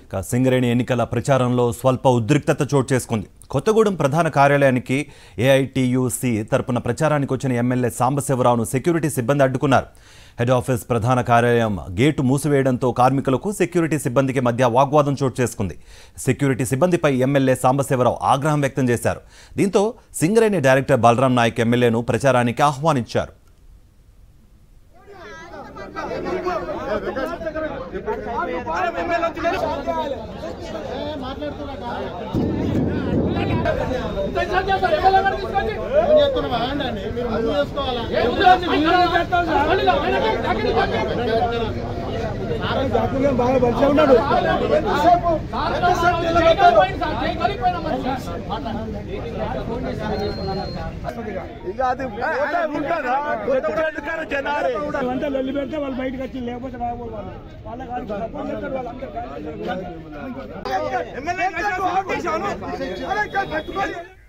ఇక సింగరేణి ఎన్నికల ప్రచారంలో స్వల్ప ఉద్రిక్తత చోటు చేసుకుంది కొత్తగూడెం ప్రధాన కార్యాలయానికి ఏఐటియుసి తరపున ప్రచారానికి వచ్చిన ఎమ్మెల్యే సాంబశివరావును సెక్యూరిటీ సిబ్బంది అడ్డుకున్నారు హెడ్ ఆఫీస్ ప్రధాన కార్యాలయం గేటు మూసివేయడంతో కార్మికులకు సెక్యూరిటీ సిబ్బందికి మధ్య వాగ్వాదం చోటు చేసుకుంది సెక్యూరిటీ సిబ్బందిపై ఎమ్మెల్యే సాంబశివరావు ఆగ్రహం వ్యక్తం చేశారు దీంతో సింగరేణి డైరెక్టర్ బలరాం నాయక్ ఎమ్మెల్యేను ప్రచారానికి ఆహ్వానించారు ఏం చేస్తున్నావా అండి మీరు ముందు చేసుకోవాలా ఇక అది ఉంటుందా కొత్తగా జనాలు అంటే లొల్లి పెడితే వాళ్ళు బయటకు వచ్చి లేకపోతే రాకపోతే వాళ్ళు వాళ్ళ కాదు సపోర్ట్ చేస్తారు వాళ్ళందరూ ఎమ్మెల్యే